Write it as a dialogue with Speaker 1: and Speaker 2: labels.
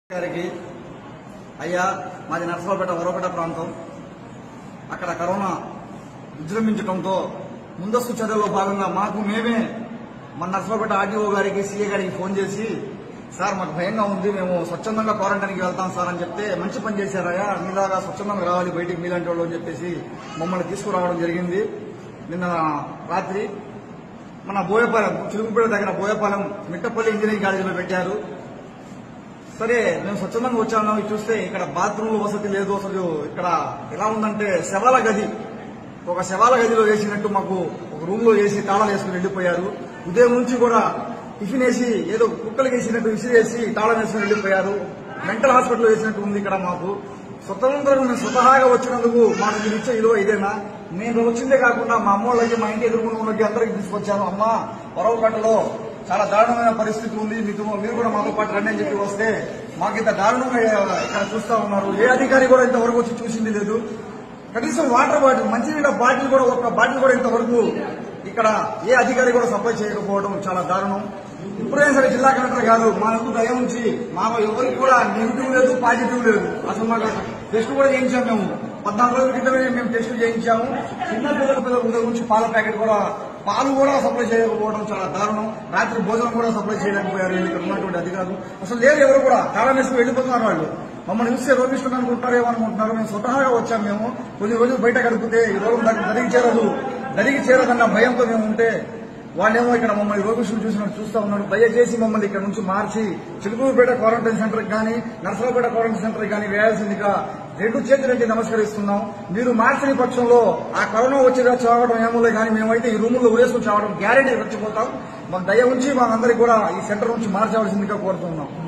Speaker 1: గారికి అయ్యా మాది నర్సరావుపేట వరవపేట ప్రాంతం అక్కడ కరోనా విజృంభించడంతో ముందస్తు చర్యల్లో భాగంగా మాకు మేమే మన నర్సరావుపేట ఆర్డీఓ గారికి సీఏ గారికి ఫోన్ చేసి సార్ మాకు భయంగా ఉంది మేము స్వచ్ఛందంగా క్వారంటైన్కి వెళ్తాం సార్ అని చెప్తే మంచి పని చేశారయ్యా మీలాగా స్వచ్ఛందంగా రావాలి బయటికి మీలాంటి వాళ్ళు అని చెప్పేసి మమ్మల్ని తీసుకురావడం జరిగింది నిన్న రాత్రి మన బోయపాలెం చిలుకుపేట దగ్గర బోయపాలెం మిట్టపల్లి ఇంజనీరింగ్ కాలేజీలో పెట్టారు సరే మేము స్వచ్ఛందంగా వచ్చాము ఇది చూస్తే ఇక్కడ బాత్రూమ్ వసతి లేదు అసలు ఇక్కడ ఎలా ఉందంటే శవాల గది ఒక శవాల గదిలో వేసినట్టు మాకు ఒక రూమ్ లో వేసి తాళాలు వేసుకుని వెళ్ళిపోయారు ఉదయం నుంచి కూడా టిఫిన్ వేసి ఏదో కుక్కలు వేసినట్టు విసిరేసి తాళం వేసుకుని వెళ్ళిపోయారు మెంటల్ హాస్పిటల్ వేసినట్టు ఉంది ఇక్కడ మాకు స్వతంత్రంగా మేము స్వతహాగా వచ్చినందుకు మాకు మీరు ఇచ్చే విలువ ఇదేనా నేను వచ్చిందే కాకుండా మా అమ్మ వాళ్ళకి మా ఇంటి ఎదుర్కొన్న వాళ్ళకి అందరికి తీసుకొచ్చాను అమ్మ పొరవకట్టలో చాలా దారుణమైన పరిస్థితి ఉంది మీతో మీరు కూడా మాతో పాటు రండి అని చెప్పి వస్తే మాకు ఇంత దారుణంగా ఇక్కడ చూస్తా ఉన్నారు ఏ అధికారి కూడా ఇంతవరకు వచ్చి చూసింది లేదు కనీసం వాటర్ బాటిల్ మంచినీళ్ళ బాటిల్ కూడా ఒక బాటిల్ కూడా ఇంతవరకు ఇక్కడ ఏ అధికారి కూడా సప్లై చేయకపోవడం చాలా దారుణం ఇప్పుడైనా సరే జిల్లా కలెక్టర్ కాదు మా యొక్క దయ ఉంచి మా ఎవరికి కూడా నెగిటివ్ లేదు పాజిటివ్ లేదు అసలు మాకు టెస్ట్ కూడా చేయించాం మేము పద్నాలుగు రోజుల క్రితమే మేము టెస్ట్ చేయించాము చిన్న పిల్లల పిల్లల ఉదయం నుంచి పాల ప్యాకెట్ కూడా పాలు కూడా సప్లై చేయకపోవడం చాలా దారుణం రాత్రి భోజనం కూడా సప్లై చేయలేకపోయారు వీళ్ళు ఇక్కడ ఉన్నటువంటి అధికారులు అసలు లేరు ఎవరు కూడా తాళం వేసుకుని వెళ్ళిపోతున్నారు వాళ్ళు మమ్మల్ని చూస్తే రోగిస్తున్నారు అనుకుంటారేమో అనుకుంటున్నారు మేము స్వతహాగా వచ్చాం మేము కొన్ని రోజులు బయట గడిపితే ఈ రోగం నాకు దరికి చేరదు దరికి చేరదన్న భయంతో మేము ఉంటే వాళ్ళేమో ఇక్కడ మమ్మల్ని రోగిస్తులు చూసినట్టు చూస్తా ఉన్నారు దయచేసి మమ్మల్ని ఇక్కడ నుంచి మార్చి చిలుకూరుపేట క్వారంటైన్ సెంటర్కి కానీ నర్సరావుపేట క్వారంటైన్ సెంటర్కి కానీ వేయాల్సిందిగా రెండు చేతులెట్టి నమస్కరిస్తున్నాం మీరు మార్చని పక్షంలో ఆ కరోనా వచ్చి చావడం ఏమోలే కానీ మేమైతే ఈ రూముల్లో ఉరేసుకుని చావడం గ్యారెంటీ రచ్చిపోతాం మాకు దయ ఉంచి మాకందరికి కూడా ఈ సెంటర్ నుంచి మార్చవలసిందిగా కోరుతున్నాం